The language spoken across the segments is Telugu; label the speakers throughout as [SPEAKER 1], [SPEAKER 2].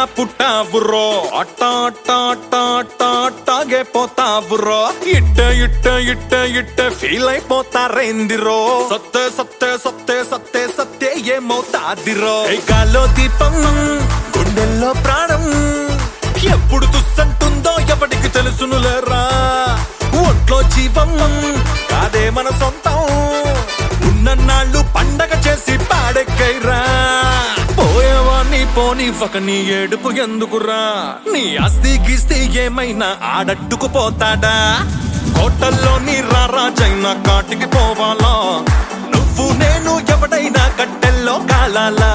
[SPEAKER 1] పుట్టావురో అట్ట అట్ట అట్ట అట్ట అట్టాగే పోతావురో ఇట్ట ఇట్ట ఇట్ట ఇట్ట ఫీల్ అయిపోతారేందిరో సత్తే సత్తే సత్తే సత్తే సత్తే ఏమవుతాదిరో ఏ గాల్లో దీపం గుండెల్లో ప్రాణం ఎప్పుడు తుస్సంటుందో ఎవడికి తెలుసునులేరా ఒంట్లో జీవం కాదే మన సొంతం ఉన్నన్నాళ్ళు పండగ చేసి పాడెక్కైరా పోయేవాణ్ణి పోనివ్వక నీ ఏడుపు ఎందుకురా నీ ఆస్తి గీస్తి ఏమైనా ఆడట్టుకు పోతాడా కోటల్లో నీ రారాజైనా కాటికి పోవాలా నువ్వు నేను ఎవడైనా కట్టెల్లో కాలాలా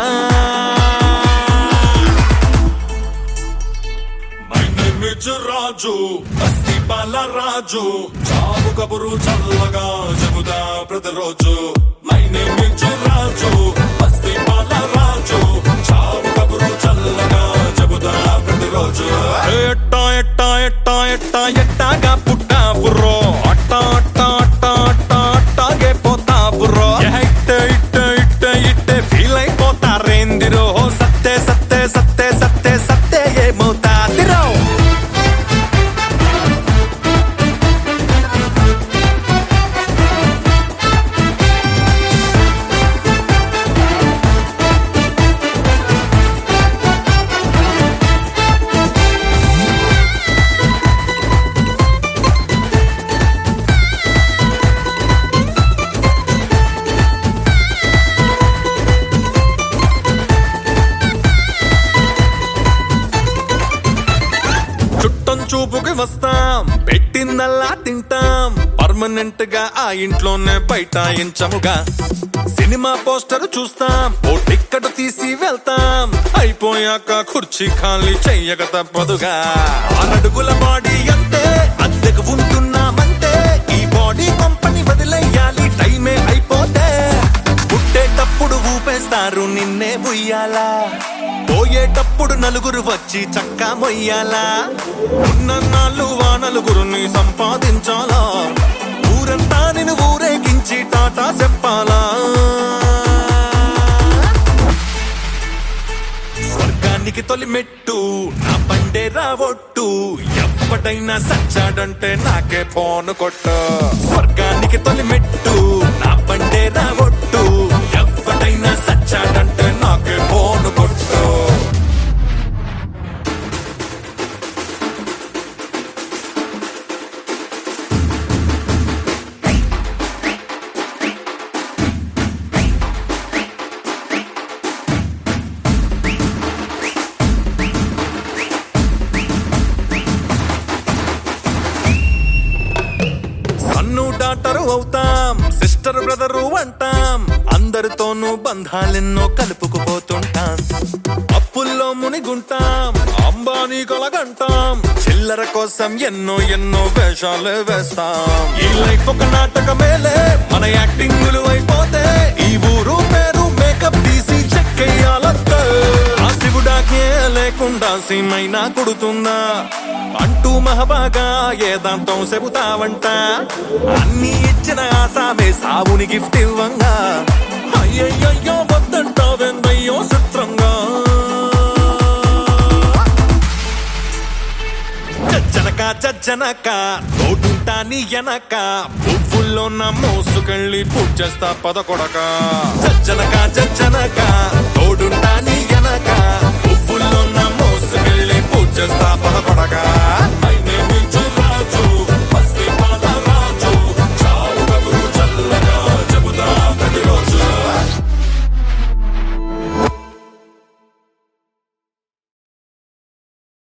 [SPEAKER 1] మై నేమ్ ఇస్ రాజు బస్తీ బాలరాజు చావు కబురు చల్లగా చెబుదా ప్రతిరోజు మై నేమ్ ఇస్ రాజు బస్తీ బాలరాజు చావు కబురు చల్లగా చెబుదా ప్రతిరోజు ఎట్ట ఎట్ట ఎట్ట ఎట్ట ఎట్టాగా పుట్టావురో అట్ట అట్ట అట్ట అట్ట అట్టాగే పోతావురో ఇట్ట ఇట్ట ఇట్ట ఇట్ట ఫీల్ అయిపోతారేందిరో సత్తే సత్తే సత్తే సత్తే సత్తే ఏమవుతాదిరో చుట్టం చూపుకి వస్తాం పెట్టిందల్లా తింటాం పర్మనెంట్ గా ఆ ఇంట్లోనే బైఠాయించముగా సినిమా పోస్టర్ చూస్తాం ఓ టిక్కెట్ తీసి వెళ్తాం అయిపోయాక కుర్చీ ఖాళీ చెయ్యక తప్పదుగా ఆరడుగుల బాడీ అంటే అద్దెకు ఉంటున్నామంటే ఈ బాడీ కంపెనీ వదిలేయాలి టైమే అయిపోతే పుట్టేటప్పుడు ఊపేస్తారు నిన్నే ఉయ్యాలా పోయేటప్పుడు నలుగురు వచ్చి చక్కా మొయ్యాలా ఉన్న నాళ్ళు వా నలుగురిని సంపాదించాలా ఊరంతా నేను ఊరేగించి టాటా చెప్పాలా స్వర్గానికి తొలి మెట్టు నా బండే రావొట్టు ఎప్పటైనా సచ్చాడంటే నాకే ఫోన్ కొట్టు స్వర్గానికి తొలి మెట్టు నా బండే రావొట్టు ఎప్పటైనా సచ్చాడంటే నాకే ఫోన్ కొట్టు సన్ను డాక్టరు అవుతాం సిస్టర్ బ్రదరు అంటాం అందరితోనూ బంధాలెన్నో కలుపుకుపోతుంటాం అప్పుల్లో మునిగుంటాం అంబానీ కలగంటాం చిల్లర కోసం ఎన్నో ఎన్నో వేషాలు వేస్తాం ఈ లైఫ్ ఒక నాటకమేలే మన యాక్టింగులు అయిపోతే ఈ ఊరు పేరు మేకప్ తీసి చెక్ అయ్యాలంతే ఆ శివుడాకే లేకుండా సీమైనా కుడుతుందా అంటూ మహబాగా ఏదాంతం చెబుతావంట అన్ని ఇచ్చిన ఆసామే సావుని గిఫ్ట్ ఇవ్వంగా అయ్యయ్యో వద్దంటావెందయ్యో చిత్రంగా చచ్చనక చచ్చనక తోడుంటా నీ ఎనక పువ్వుల్లో నా మోసుకెళ్ళి పూజ చేస్తా పదకొడక చచ్చనక చచ్చనక తోడుంటా నీ ఎనక పువ్వుల్లో నా మోసుకెళ్ళి పూజ చేస్తా పదకొడక